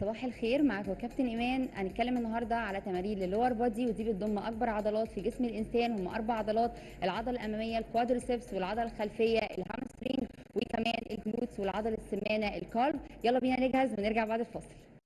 صباح الخير معاكم كابتن ايمان هنتكلم النهارده على تمارين للور بادي ودي بتضم اكبر عضلات في جسم الانسان هم اربع عضلات العضله الاماميه الكوادريسبس والعضله الخلفيه الهامسترينج وكمان الجلوتس والعضله السمانه الكالف يلا بينا نجهز ونرجع بعد الفاصل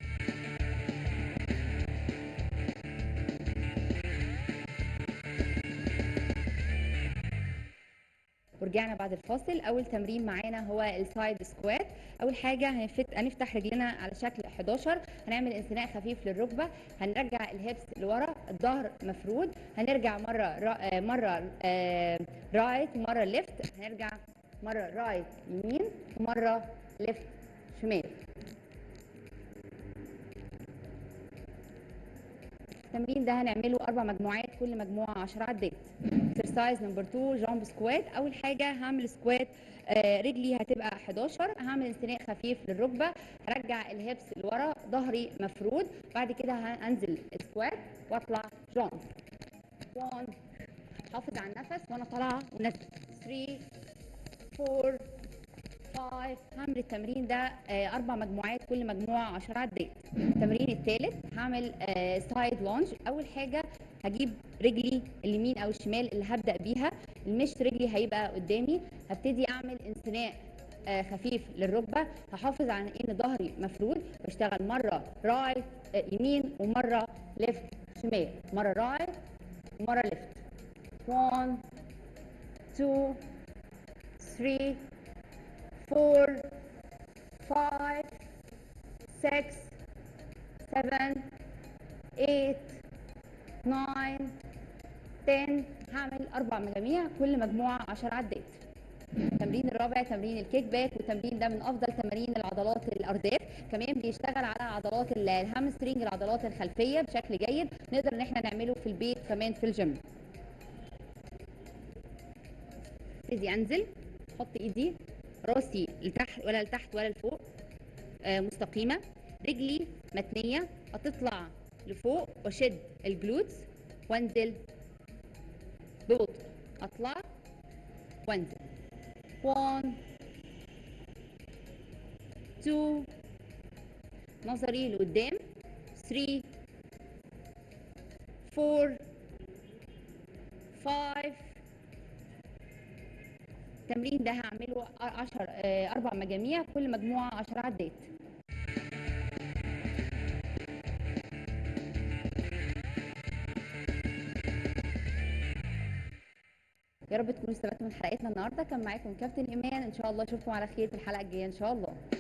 ورجعنا بعد الفاصل اول تمرين معانا هو السايد سكوات اول حاجه هنفت... هنفتح رجلنا على شكل 11 هنعمل انثناء خفيف للركبه هنرجع الهيبس لورا الظهر مفرود هنرجع مره را... مره آه... رايت ومره ليفت هنرجع مره رايت يمين ومره ليفت شمال التمرين ده هنعمله اربع مجموعات كل مجموعه 10 عدات اكسرسايز نمبر 2 جامب سكوات اول حاجه هعمل سكوات آه رجلي هتبقى 11 هعمل انثناء خفيف للركبه هرجع الهيبس لورا ظهري مفرود بعد كده هنزل سكوات واطلع جامب 1 حافظ على النفس وانا طالعه ونازله 3 4 5 هعمل التمرين ده آه اربع مجموعات كل مجموعه 10 عدات التمرين الثالث هعمل آه سايد لونج اول حاجه هجيب رجلي اليمين او الشمال اللي هبدا بيها المشط رجلي هيبقى قدامي هبتدي اعمل انثناء آه خفيف للركبه هحافظ على ان ظهري مفرود بشتغل مره رايت يمين ومره ليفت شمال مره رايت ومره ليفت 1 2 3 four, five, six, seven, eight, nine, ten هعمل أربع مجاميع كل مجموعة عشر عدات. التمرين الرابع تمرين الكيك باك والتمرين ده من أفضل تمارين العضلات الأرداف كمان بيشتغل على عضلات الهامسترينج العضلات الخلفية بشكل جيد نقدر إن احنا نعمله في البيت كمان في الجيم. ابتدي أنزل أحط إيدي راسي لتحت ولا لتحت ولا لفوق آه مستقيمة رجلي متنية هتطلع لفوق واشد الجلوتس وانزل ببطء اطلع وانزل 1 2 نظري لقدام 3 4 5 التمرين ده هعمله 10 اربع مجاميع كل مجموعه 10 عدات يا رب تكونوا استفدتوا من حلقتنا النهارده كان معاكم كابتن ايمان ان شاء الله اشوفكم على خير في الحلقه الجايه ان شاء الله